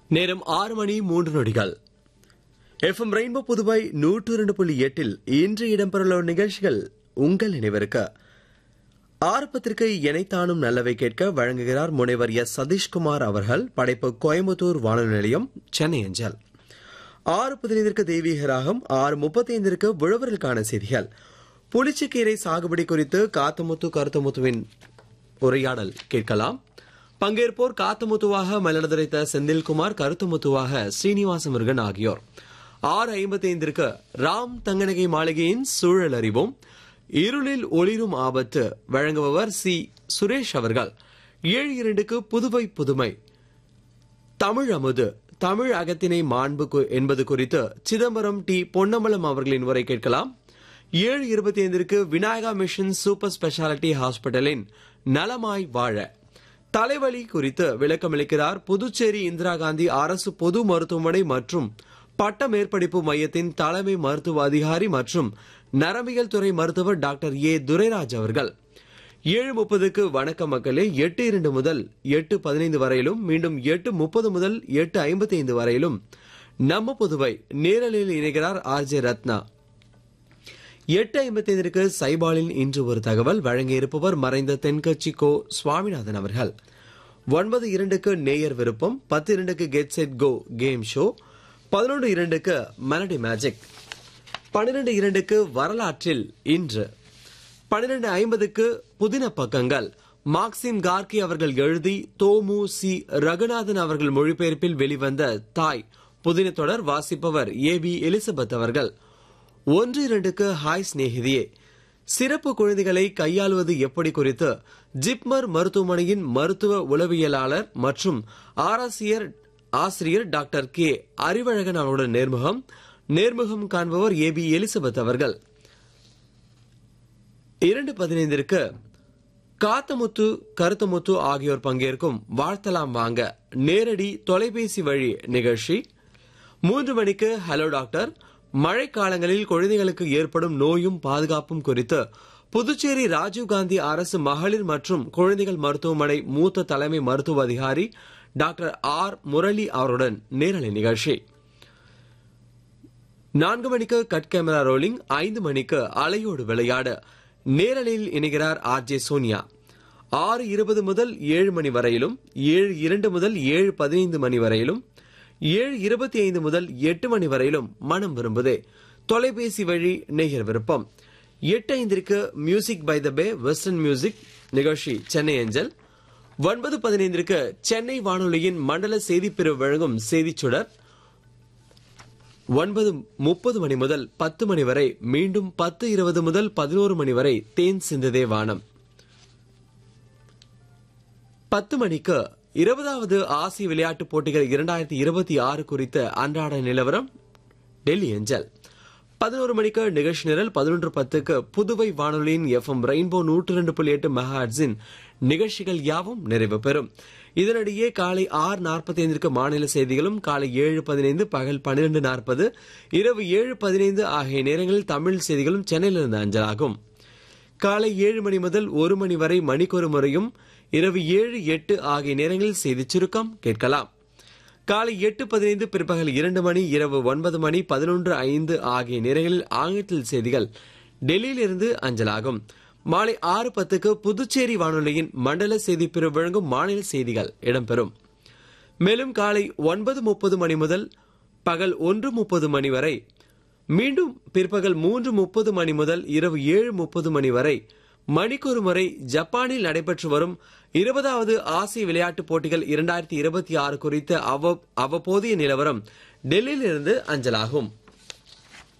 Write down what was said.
நேரம் ஆறு மணி மூன்று நொடிகள் எஃப்எம் ரெயின்போ புதுவை நூற்று இரண்டு புள்ளி எட்டில் இன்று இடம்பெறவுள்ள நிகழ்ச்சிகள் உங்கள் நினைவிருக்க ஆரம்பத்திற்கு இணைத்தானும் நல்லவை கேட்க வழங்குகிறார் முனைவர் எஸ் சதீஷ்குமார் அவர்கள் படைப்பு கோயம்புத்தூர் வானொலி நிலையம் சென்னை அஞ்சல் ஆறு பதினைந்திற்கு தெய்வீக ராகம் ஆறு முப்பத்தி ஐந்திற்கு விழுவர்களுக்கான செய்திகள் புளிச்சக்கீரை சாகுபடி குறித்து காத்தமுத்து கருத்தமுத்துவின் உரையாடல் கேட்கலாம் பங்கேற்போர் காத்தமுத்துவாக மயிலாடுதுறைத்த செந்தில்குமார் கருத்துமுத்துவாக ஸ்ரீனிவாச முருகன் ஆகியோர் ஆறு ஐம்பத்தி ஐந்திற்கு ராம் தங்கநகை மாளிகையின் சூழல் அறிவோம் இருளில் ஒளிரும் ஆபத்து வழங்குபவர் சி சுரேஷ் அவர்கள் ஏழு இரண்டுக்கு புதுவை புதுமை தமிழ் அமுது தமிழ் அகத்தினை மாண்பு கு- என்பது குறித்து சிதம்பரம் டி பொன்னம்பலம் அவர்களின் உரை கேட்கலாம் ஏழு இருபத்தி ஐந்திற்கு விநாயகா மிஷன் சூப்பர் ஸ்பெஷாலிட்டி ஹாஸ்பிட்டலின் நலமாய் வாழ தலைவலி குறித்து விளக்கமளிக்கிறார் புதுச்சேரி இந்திரா காந்தி அரசு பொது மருத்துவமனை மற்றும் பட்ட மேற்படிப்பு மையத்தின் தலைமை மருத்துவ அதிகாரி மற்றும் நரம்பியல் துறை மருத்துவர் டாக்டர் ஏ துரைராஜ் அவர்கள் ஏழு முப்பதுக்கு வணக்க மக்களே எட்டு இரண்டு முதல் எட்டு பதினைந்து வரையிலும் மீண்டும் எட்டு முப்பது முதல் எட்டு ஐம்பத்தி ஐந்து வரையிலும் நம்ம புதுவை நேரலில் இணைகிறார் ஆர்ஜே ரத்னா எட்டு ஐம்பத்தி ஐந்திற்கு சைபாலின் இன்று ஒரு தகவல் வழங்கியிருப்பவர் மறைந்த தென்கட்சி கோ சுவாமிநாதன் அவர்கள் ஒன்பது இரண்டுக்கு நேயர் விருப்பம் பத்து இரண்டுக்கு get set go game show பதினொன்று இரண்டுக்கு மெலடி மேஜிக் பன்னிரண்டு இரண்டுக்கு வரலாற்றில் இன்று பன்னிரண்டு ஐம்பதுக்கு புதின பக்கங்கள் மார்க்சிம் கார்கி அவர்கள் எழுதி தோமு சி ரகுநாதன் அவர்கள் மொழிபெயர்ப்பில் வெளிவந்த தாய் புதின தொடர் வாசிப்பவர் ஏ பி எலிசபெத் அவர்கள் ஒன்று இரண்டுக்கு ஹாய் சிநேகிதியே சிறப்பு குழந்தைகளை கையாளுவது எப்படி குறித்து ஜிப்மர் மருத்துவமனையின் மருத்துவ உளவியலாளர் மற்றும் ஆராசியர் ஆசிரியர் டாக்டர் கே அறிவழகன் அவருடன் நேர்முகம் நேர்முகம் காண்பவர் ஏ பி எலிசபெத் அவர்கள் இரண்டு பதினைந்திற்கு காத்தமுத்து கருத்தமுத்து ஆகியோர் பங்கேற்கும் வாழ்த்தலாம் வாங்க நேரடி தொலைபேசி வழி நிகழ்ச்சி மூன்று மணிக்கு ஹலோ டாக்டர் மழைக்காலங்களில் குழந்தைகளுக்கு ஏற்படும் நோயும் பாதுகாப்பும் குறித்து புதுச்சேரி ராஜீவ்காந்தி அரசு மகளிர் மற்றும் குழந்தைகள் மருத்துவமனை மூத்த தலைமை மருத்துவ அதிகாரி டாக்டர் ஆர் முரளி அவருடன் நேரலை நிகழ்ச்சி நான்கு மணிக்கு கட் கேமரா ரோலிங் ஐந்து மணிக்கு அலையோடு விளையாட நேரலில் இணைகிறார் ஆர் ஜே சோனியா ஆறு இருபது முதல் ஏழு மணி வரையிலும் ஏழு இரண்டு முதல் ஏழு பதினைந்து மணி வரையிலும் ஏழு இருபத்தி ஐந்து முதல் எட்டு மணி வரையிலும் மனம் விரும்புதே தொலைபேசி வழி நேயர் விருப்பம் எட்டு ஐந்திற்கு music by the bay western music நிகழ்ச்சி சென்னை அஞ்சல் ஒன்பது பதினைந்திற்கு சென்னை வானொலியின் மண்டல செய்திப்பிரிவு வழங்கும் செய்திச் சுடர் ஒன்பது முப்பது மணி முதல் பத்து மணி வரை மீண்டும் பத்து இருபது முதல் பதினோரு மணி வரை தேன் சிந்ததே வானம் பத்து மணிக்கு இருபதாவது ஆசிய விளையாட்டுப் போட்டிகள் இரண்டாயிரத்தி இருபத்தி ஆறு குறித்த அன்றாட நிலவரம் டெல்லி அஞ்சல் பதினோரு மணிக்கு நிகழ்ச்சி நிரல் பதினொன்று பத்துக்கு புதுவை வானொலியின் எஃப்எம் ரெயின்போ நூற்று ரெண்டு புள்ளி எட்டு மெகாட்ஸின் நிகழ்ச்சிகள் யாவும் நிறைவு பெறும் இதனிடையே காலை ஆறு நாற்பத்தி ஐந்திற்கு மாநில செய்திகளும் காலை ஏழு பதினைந்து பகல் பன்னிரண்டு நாற்பது இரவு ஏழு பதினைந்து ஆகிய நேரங்களில் தமிழ் செய்திகளும் சென்னையிலிருந்து அஞ்சலாகும் காலை ஏழு மணி முதல் ஒரு மணி வரை மணிக்கொரு முறையும் இரவு ஏழு எட்டு ஆகிய நேரங்களில் செய்திச் சுருக்கம் கேட்கலாம் காலை எட்டு பதினைந்து பிற்பகல் இரண்டு மணி இரவு ஒன்பது மணி பதினொன்று ஐந்து ஆகிய நேரங்களில் ஆங்கிலத்தில் செய்திகள் டெல்லியிலிருந்து அஞ்சலாகும் மாலை ஆறு பத்துக்கு புதுச்சேரி வானொலியின் மண்டல செய்திப் பிரிவு வழங்கும் மாநில செய்திகள் இடம்பெறும் மேலும் காலை ஒன்பது முப்பது மணி முதல் பகல் ஒன்று முப்பது மணி வரை மீண்டும் பிற்பகல் மூன்று முப்பது மணி முதல் இரவு ஏழு முப்பது மணி வரை மணிக்கொரு முறை ஜப்பானில் நடைபெற்று வரும் இருபதாவது ஆசிய விளையாட்டுப் போட்டிகள் இரண்டாயிரத்தி இருபத்தி ஆறு குறித்த அவ்வ- அவ்வப்போதைய நிலவரம் டெல்லியிலிருந்து அஞ்சலாகும்